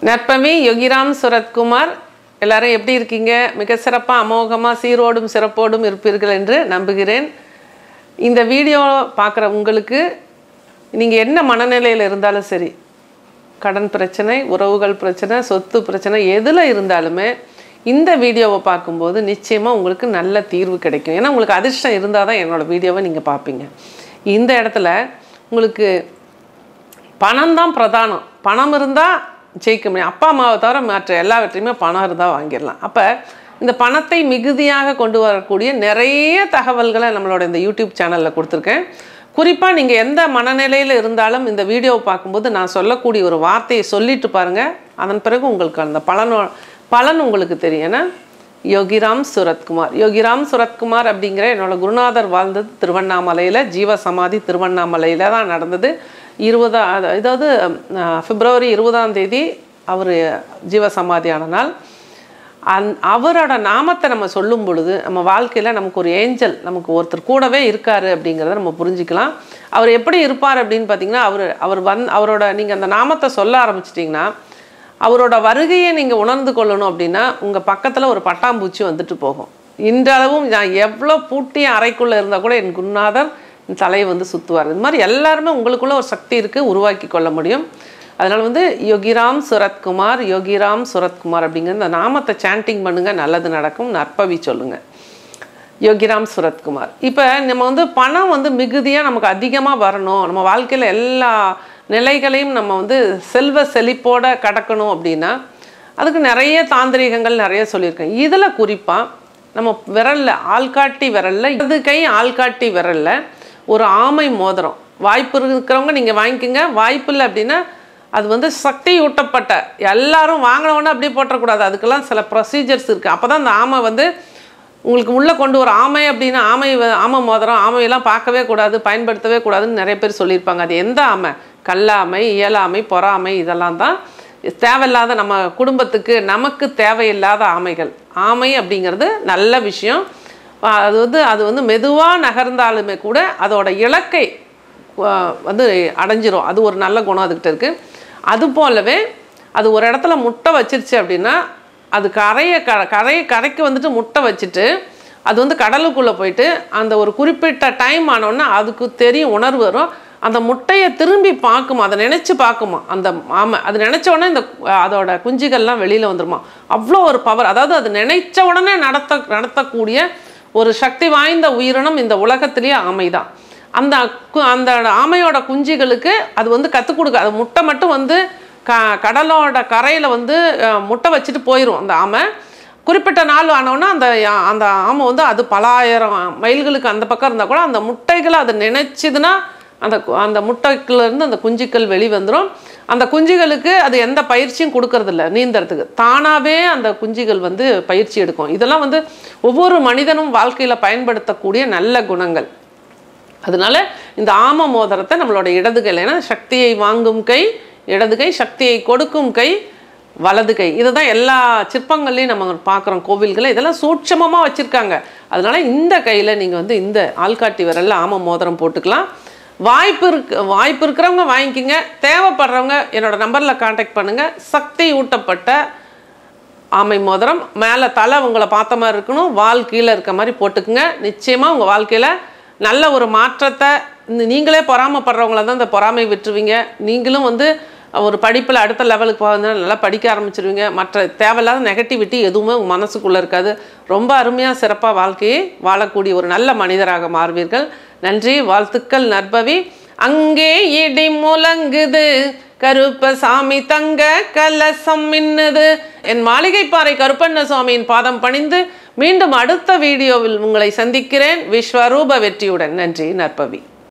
நற்பவி யோகிராம் சுரத்குமார் எல்லாரும் எப்படி இருக்கீங்க மிக சிறப்பாக அமோகமாக சீரோடும் சிறப்போடும் இருப்பீர்கள் என்று நம்புகிறேன் இந்த வீடியோ பார்க்குற உங்களுக்கு நீங்கள் என்ன மனநிலையில் இருந்தாலும் சரி கடன் பிரச்சனை உறவுகள் பிரச்சனை சொத்து பிரச்சனை எதில் இருந்தாலுமே இந்த வீடியோவை பார்க்கும்போது நிச்சயமாக உங்களுக்கு நல்ல தீர்வு கிடைக்கும் ஏன்னா உங்களுக்கு அதிர்ஷ்டம் இருந்தால் தான் என்னோடய வீடியோவை நீங்கள் பார்ப்பீங்க இந்த இடத்துல உங்களுக்கு பணம் தான் பிரதானம் பணம் இருந்தால் ஜெயிக்க முடியும் அப்பா அம்மாவை தவிர மற்ற எல்லாவற்றையுமே பணம் இருந்தால் வாங்கிடலாம் அப்போ இந்த பணத்தை மிகுதியாக கொண்டு வரக்கூடிய நிறைய தகவல்களை நம்மளோட இந்த யூடியூப் சேனலில் கொடுத்துருக்கேன் குறிப்பாக நீங்கள் எந்த மனநிலையில் இருந்தாலும் இந்த வீடியோவை பார்க்கும்போது நான் சொல்லக்கூடிய ஒரு வார்த்தையை சொல்லிட்டு பாருங்கள் அதன் பிறகு உங்களுக்கு அந்த பலனோ பலன் உங்களுக்கு தெரியும் ஏன்னா யோகிராம் சுரத்குமார் யோகிராம் சுரத்குமார் அப்படிங்கிற என்னோட குருநாதர் வாழ்ந்தது திருவண்ணாமலையில் ஜீவ சமாதி திருவண்ணாமலையில் தான் நடந்தது இருபதா அதாவது அஹ், பிப்ரவரி இருபதாம் தேதி அவர் ஜீவ சமாதியான நாள் அந் அவரோட நாமத்தை நம்ம சொல்லும் பொழுது நம்ம வாழ்க்கையில் நமக்கு ஒரு ஏஞ்சல் நமக்கு ஒருத்தர் கூடவே இருக்கார் அப்படிங்கிறத நம்ம புரிஞ்சுக்கலாம் அவர் எப்படி இருப்பார் அப்படின்னு பார்த்தீங்கன்னா அவர் அவர் வந் அவரோட நீங்கள் அந்த நாமத்தை சொல்ல ஆரம்பிச்சிட்டிங்கன்னா அவரோட வருகையை நீங்கள் உணர்ந்து கொள்ளணும் அப்படின்னா உங்கள் பக்கத்தில் ஒரு பட்டாம்பூச்சி வந்துட்டு போகும் இன்றளவும் நான் எவ்வளோ பூட்டிய அறைக்குள்ளே இருந்தால் கூட என் குருநாதர் என் தலையை வந்து சுற்றுவார் இது மாதிரி எல்லாருமே உங்களுக்குள்ள ஒரு சக்தி இருக்குது உருவாக்கி கொள்ள முடியும் அதனால் வந்து யோகிராம் சுரத்குமார் யோகிராம் சுரத்குமார் அப்படிங்கிற இந்த நாமத்தை சாண்டிங் பண்ணுங்கள் நல்லது நடக்கும் நற்பவி சொல்லுங்கள் யோகிராம் சுரத்குமார் இப்போ நம்ம வந்து பணம் வந்து மிகுதியாக நமக்கு அதிகமாக வரணும் நம்ம வாழ்க்கையில் எல்லா நிலைகளையும் நம்ம வந்து செல்வ செழிப்போட கடக்கணும் அப்படின்னா அதுக்கு நிறைய தாந்திரிகங்கள் நிறைய சொல்லியிருக்கேன் இதில் குறிப்பாக நம்ம விரலில் ஆள்காட்டி விரலில் இது கை ஆள்காட்டி விரலில் ஒரு ஆமை மோதிரம் வாய்ப்பு இருக்கிறவங்க நீங்கள் வாங்கிக்கோங்க வாய்ப்பு இல்லை அப்படின்னா அது வந்து சக்தி ஊட்டப்பட்ட எல்லாரும் வாங்கினவொன்னே அப்படியே போட்டக்கூடாது அதுக்கெல்லாம் சில ப்ரொசீஜர்ஸ் இருக்குது அப்போ தான் அந்த ஆமை வந்து உங்களுக்கு உள்ளே கொண்டு ஒரு ஆமை அப்படின்னா ஆமை வ- ஆமை மோதிரம் ஆமையெல்லாம் பார்க்கவே கூடாது பயன்படுத்தவே கூடாதுன்னு நிறைய பேர் சொல்லியிருப்பாங்க அது எந்த ஆமை கல்லாமை இயலாமை பொறாமை இதெல்லாம் தான் தேவையில்லாத நம்ம குடும்பத்துக்கு நமக்கு தேவையில்லாத ஆமைகள் ஆமை அப்படிங்கிறது நல்ல விஷயம் அஹ் அது வந்து அது வந்து மெதுவாக நகர்ந்தாலுமே கூட அதோட இலக்கை அஹ் வந்து அடைஞ்சிரும் அது ஒரு நல்ல குணம் அதுக்கிட்ட இருக்குது அது போலவே அது ஒரு இடத்துல முட்டை வச்சிருச்சு அப்படின்னா அது கரையை க கரையை கரைக்கு வந்துட்டு முட்டை வச்சுட்டு அது வந்து கடலுக்குள்ளே போயிட்டு அந்த ஒரு குறிப்பிட்ட டைம் ஆனோடனே அதுக்கு தெரியும் உணர்வு வரும் அந்த முட்டையை திரும்பி பார்க்குமா அதை நினச்சி பார்க்குமா அந்த ஆமை அது நினச்ச உடனே இந்த அஹ், அதோட குஞ்சுகள்லாம் வெளியில் வந்துருமா அவ்வளோ ஒரு பவர் அதாவது அது நினைச்ச உடனே நடத்த நடத்தக்கூடிய ஒரு சக்தி வாய்ந்த உயிரினம் இந்த உலகத்திலேயே ஆமை தான் அந்த கு- அந்த ஆமையோட குஞ்சுகளுக்கு அது வந்து கற்றுக் கொடுக்க அது முட்டை மட்டும் வந்து க கடலோட கரையில் வந்து அஹ், முட்டை வச்சுட்டு போயிடும் அந்த ஆமை குறிப்பிட்ட நாள் ஆனோன்னா அந்த யா- அந்த ஆமை வந்து அது பல ஆயிரம் மைல்களுக்கு அந்த பக்கம் இருந்தால் கூட அந்த முட்டைகளை அது நினைச்சுதுன்னா அந்த கு- அந்த முட்டைக்குள்ளேருந்து அந்த குஞ்சுக்கள் வெளிவந்துடும் அந்த குஞ்சுகளுக்கு அது எந்த பயிற்சியும் கொடுக்கறதில்ல நீந்தறதுக்கு தானாகவே அந்த குஞ்சுகள் வந்து பயிற்சி எடுக்கும் இதெல்லாம் வந்து ஒவ்வொரு மனிதனும் வாழ்க்கையில் பயன்படுத்தக்கூடிய நல்ல குணங்கள் அதனால இந்த ஆம மோதிரத்தை நம்மளோட இடது கையில் ஏன்னா சக்தியை வாங்கும் கை இடது கை சக்தியை கொடுக்கும் கை வலது கை இதுதான் எல்லா சிற்பங்கள்லையும் நம்ம பார்க்குறோம் கோவில்களை இதெல்லாம் சூட்சமமாக வச்சுருக்காங்க அதனால இந்த கையில் நீங்கள் வந்து இந்த ஆள்காட்டி விரல்ல ஆம மோதிரம் போட்டுக்கலாம் வாய்ப்பு இருக்கு வாய்ப்பு இருக்கிறவங்க வாங்கிக்கிங்க தேவைப்படுறவங்க என்னோட நம்பரில் காண்டாக்ட் பண்ணுங்கள் சக்தி ஊட்டப்பட்ட ஆமை மோதிரம் மேலே தலை உங்களை பார்த்த மாதிரி இருக்கணும் வால் கீழே இருக்க மாதிரி போட்டுக்குங்க நிச்சயமாக உங்கள் வாழ்க்கையில் நல்ல ஒரு மாற்றத்தை இந்த நீங்களே பொறாமப்படுறவங்கள தான் இந்த பொறாமை விட்டுருவீங்க நீங்களும் வந்து ஒரு படிப்பில் அடுத்த லெவலுக்கு போகிறதுனால நல்லா படிக்க ஆரம்பிச்சிருவீங்க மற்ற தேவையில்லாத நெகட்டிவிட்டி எதுவுமே உங்கள் மனசுக்குள்ளே இருக்காது ரொம்ப அருமையாக சிறப்பாக வாழ்க்கையை வாழக்கூடிய ஒரு நல்ல மனிதராக மாறுவீர்கள் நன்றி வாழ்த்துக்கள் நற்பவி அங்கே இடி முழங்குது கருப்பசாமி தங்க கலசம் மின்னுது என் மாளிகைப்பாறை கருப்பண்ண சுவாமியின் பாதம் பணிந்து மீண்டும் அடுத்த வீடியோவில் உங்களை சந்திக்கிறேன் விஸ்வரூப வெற்றியுடன் நன்றி நற்பவி